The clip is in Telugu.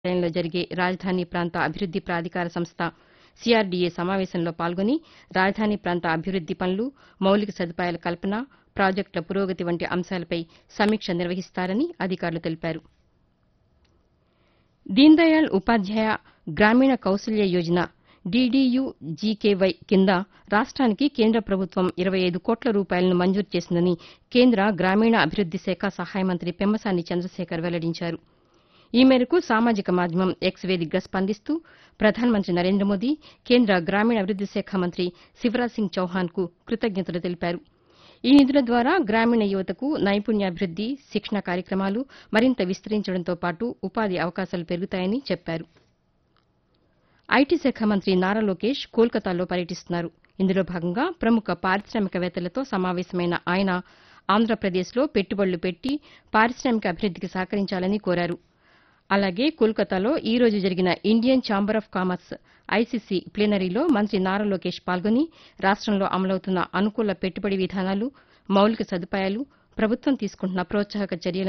కార్యాలయంలో జరిగే రాజధాని ప్రాంత అభివృద్ది ప్రాధికార సంస్థ సీఆర్డీఏ సమావేశంలో పాల్గొని రాజధాని ప్రాంత అభివృద్ది పనులు మౌలిక సదుపాయాల కల్పన ప్రాజెక్టుల పురోగతి వంటి అంశాలపై సమీక్ష నిర్వహిస్తారని అధికారులు తెలిపారు దీన్ దయాళ్ ఉపాధ్యాయ గ్రామీణ కౌశల్య యోజన డీడీయూ జీకేవై కింద రాష్ట్రానికి కేంద్ర ప్రభుత్వం ఇరవై ఐదు కోట్ల రూపాయలను మంజూరు చేసిందని కేంద్ర గ్రామీణ అభివృద్ది శాఖ సహాయ మంత్రి పెమ్మసాని చంద్రశేఖర్ వెల్లడించారు ఈ మేరకు సామాజిక మాధ్యమం ఎక్స్ వేదికగా స్పందిస్తూ ప్రధానమంత్రి నరేంద్ర మోదీ కేంద్ర గ్రామీణాభివృద్ది శాఖ మంత్రి శివరాజ్ సింగ్ చౌహాన్కు కృతజ్ఞతలు తెలిపారు ఈ నిధుల ద్వారా గ్రామీణ యువతకు నైపుణ్యాభివృద్ది శిక్షణ కార్యక్రమాలు మరింత విస్తరించడంతో పాటు ఉపాధి అవకాశాలు పెరుగుతాయని చెప్పారు ఐటీ శాఖ మంత్రి నారా లోకేష్ కోల్కతాలో పర్యటిస్తున్నారు ఇందులో భాగంగా ప్రముఖ పారిశామికవేత్తలతో సమావేశమైన ఆయన ఆంధ్రప్రదేశ్లో పెట్టుబడులు పెట్టి పారిశామిక అభివృద్దికి సహకరించాలని కోరారు అలాగే కోల్కతాలో ఈ రోజు జరిగిన Indian chamber of commerce ICC ప్లీనరీలో మంత్రి నారా లోకేష్ పాల్గొని రాష్టంలో అమలవుతున్న అనుకూల పెట్టుబడి విధానాలు మౌలిక సదుపాయాలు ప్రభుత్వం తీసుకుంటున్న ప్రోత్సాహక చర్యలను